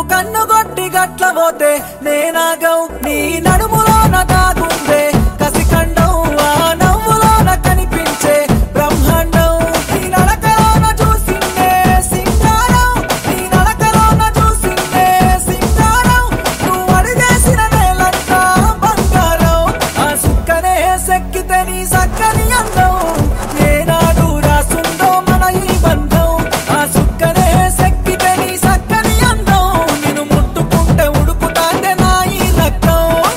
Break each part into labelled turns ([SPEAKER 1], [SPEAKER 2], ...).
[SPEAKER 1] కన్ను కొట్టి గట్ల పోతే నేనాగం నీ నడుములోన దాగుందే కసికండం ఆ నవ్వులోన కనిపించే బ్రహ్మాండం నీ నడకలోన చూసిందే సింగారం నీ నడకలోన చూసిందే సింగారం నువ్వు అడిగేసిన నేలంతా బంగారం ఆ సుక్కనే సెక్కితే నీ సక్కని అందం ఏనాడు రాసుందో మన ఈ బంధం ఆ సుక్కనే సెక్కితే నీ సక్కని అందం నిన్ను ముట్టుకుంటే ఉడుకుతాంటే నా ఈ రక్తం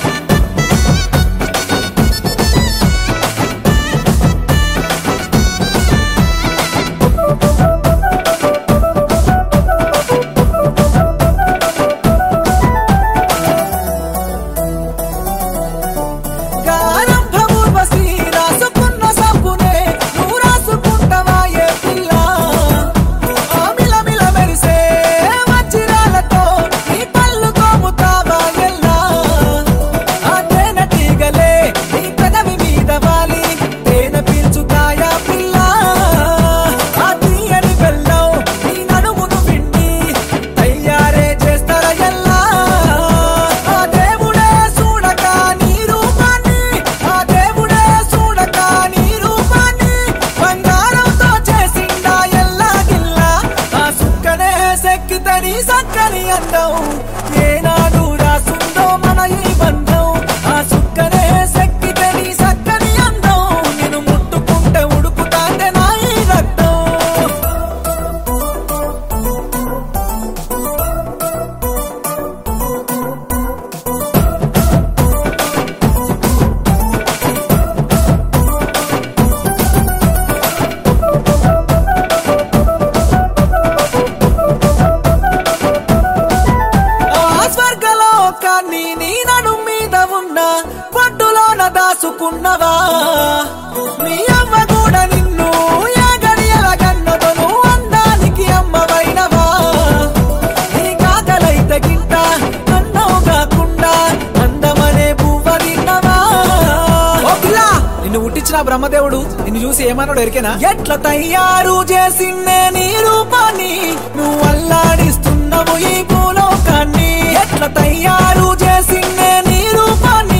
[SPEAKER 1] గారంభ ఊర్వశి రాసుకున్న సబ్బునే నువ్వు రాసుకుంటావా ఏ పిల్ల ఆ మిలమిల మెరిసే వజ్రాలతో నీ పళ్ళు కోముతావా ఎల్లా ఆ తేనె తీగలే నీ పెదవి మీద వాలి తేనె పీల్చుతాయా పిల్ల ఆ తీయని బెల్లం నీ నడుమును పిండి తయ్యారే చేస్తారా ఎల్లా ఆ దేవుడే చూడక నీ రూపాన్ని ఆ దేవుడే చూడక నీ రూపాన్ని బంగారంతో చేసిండా ఎల్లాగిల్లా ఆ సుక్కనే సెక్కితని సక్కని అందం ఏనాడు రాసుందో మన ఈ బంధం ఆ సుక్కనే సెక్కితని సక్కని అందం నేను ముట్టుకుంటే ఉడుకుతాంటే నా ఈ రక్తం ఆ స్వర్గలోకాన్ని నీ నడు మీద ఉన్న పట్టులోన దాసుకున్నవా మీ అమ్మ కూడా నిన్ను ఏ గడియల కన్నదో నువ్వు అందానికి అమ్మవైనవా నీ కాకలైతే గింట అన్నో కాకుండా అందమనే పువ్వ తిన్నవా ఓ పిల్ల నిన్ను పుట్టించిన బ్రహ్మదేవుడు నిన్ను చూసి ఏమన్నాడు ఎరికేనా ఎట్లా తయారు చేసిందే నీ రూపాన్ని నువ్వు అల్లాడిస్తున్నావు ఈ భూలోకాన్ని ఎట్లా తయారు చేసిందే నీ రూపాన్ని